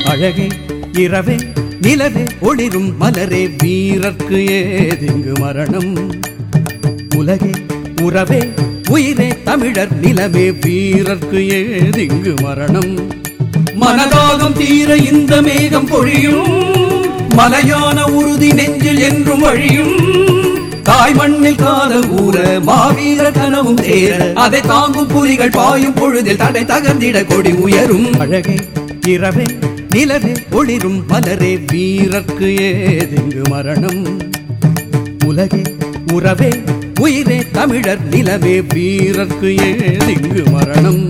அழகே இரவே நிலவே ஒளிரும் மலரே வீரர்க்கு ஏதிங்கு மரணம் உலகே உறவே உயிரே தமிழர் நிலவே வீரர்க்கு ஏதிங்கு மரணம் மனதாகம் தீர இந்த மேகம் பொழியும் மலையான உறுதி நெஞ்சில் என்றும் வழியும் தாய் மண்ணில் காதல் ஊற மாவீர கனவும் தேர அதை தாங்கும் புலிகள் பாயும் பொழுதில் தடை தகர்ந்திட கொடி உயரும் அழகே இரவே நிலவே ஒளிரும் மலரே வீரர்க்கு ஏதிங்கு மரணம் உலகே உறவே உயிரே தமிழர் நிலவே வீரர்க்கு ஏதிங்கு மரணம்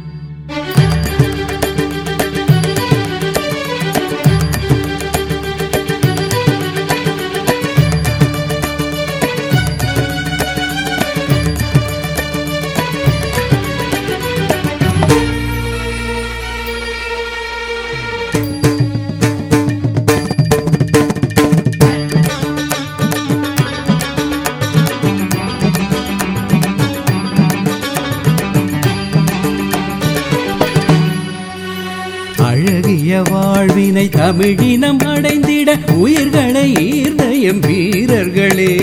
அழகிய வாழ்வினை தமிழினம் அடைந்திட உயிர்களை ஈர்ந்த எம் வீரர்களே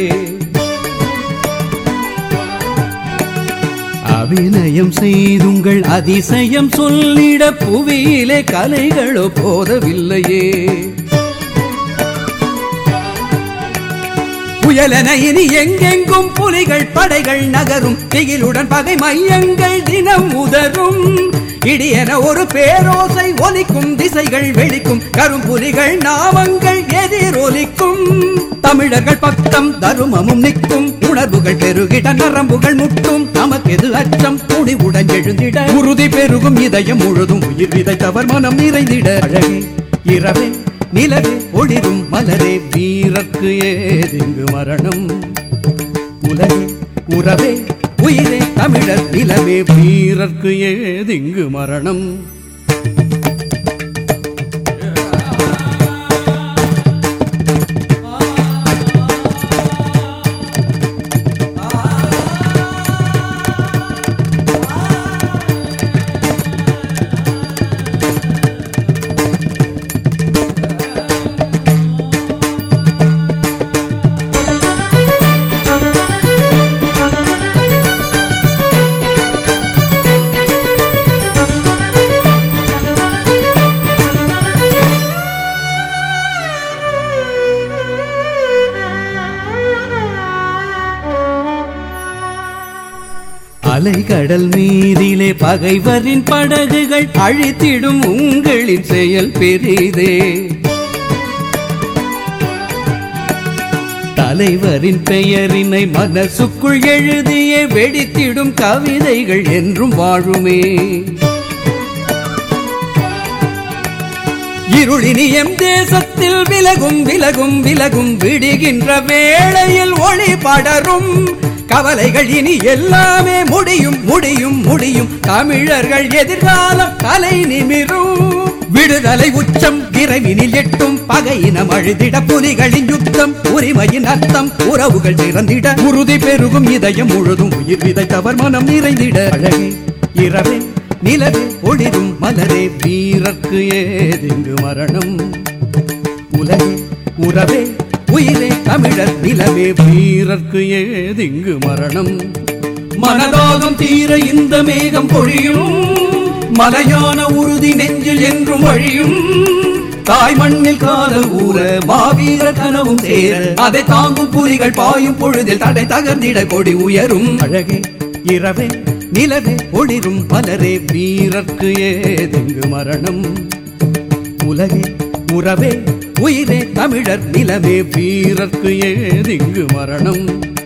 அபிநயம் செய்துங்கள் அதிசயம் சொல்லிட புவியிலே கலைகளோ போதவில்லையே புயலென இனி எங்கெங்கும் புலிகள் படைகள் நகரும் திகிலுடன் பகை மையங்கள் தினம் உதரும் இடியென ஒரு பேரோசை ஒலிக்கும் திசைகள் வெடிக்கும் கரும்புலிகள் நாமங்கள் எதிரொலிக்கும் தமிழர்கள் பக்கம் தருமமும் நிற்கும் உணர்வுகள் பெருகிட நரம்புகள் முட்டும் நமக்கெது அச்சம் துணிவுடன் எழுந்திட உறுதி பெருகும் இதயம் முழுதும் உயிர் விதைத்தவர் மனம் நிறைந்திட அழகே இரவே நிலவே ஒளிரும் மலரே வீரர்க்கு ஏதிங்கு மரணம் உலகே உறவே உயிரே தமிழர் நிலவே வீரர்க்கு ஏதிங்கு மரணம் அலைகடல் மீதிலே பகைவரின் படகுகள் அழித்திடும் உங்களின் செயல் பெரிதே தலைவரின் பெயரினை மனசுக்குள் எழுதிய வெடித்திடும் கவிதைகள் என்றும் வாழுமே இருளினி எம் தேசத்தில் விலகும் விலகும் விலகும் விடுகின்ற வேளையில் ஒளி படரும் கவலைகள் இனி எல்லாமே முடியும் முடியும் முடியும் தமிழர்கள் எதிர்காலம் தலை நிமிரும் விடுதலை உச்சம் விரைவினில் எட்டும் பகையினம் அழுதிட புலிகளின் யுத்தம் உரிமையின் அர்த்தம் உறவுகள் திறந்திட உறுதி பெருகும் இதயம் முழுதும் உயிர் விதைத்தவர் மனம் நிறைந்திட அழகே இரவே நிலவே ஒளிரும் மலரே வீரர்க்கு ஏதிங்கு மரணம் உலகே உறவே உயிரே தமிழர் நிலவே வீரர்க்கு ஏதிங்கு மரணம் மனதாகம் தீர இந்த மேகம் பொழியும் மலையான உறுதி நெஞ்சில் என்றும் வழியும் தாய் மண்ணில் காதல் ஊற மாவீர கனவும் சேர அதை தாங்கும் புலிகள் பாயும் பொழுதில் தடை தகர்ந்திட கொடி உயரும் அழகே இரவே நிலவே ஒளிரும் மலரே வீரர்க்கு ஏதெங்கு மரணம் உலகே உறவே உயிரே தமிழர் நிலவே வீரர்க்கு ஏதிங்கு மரணம்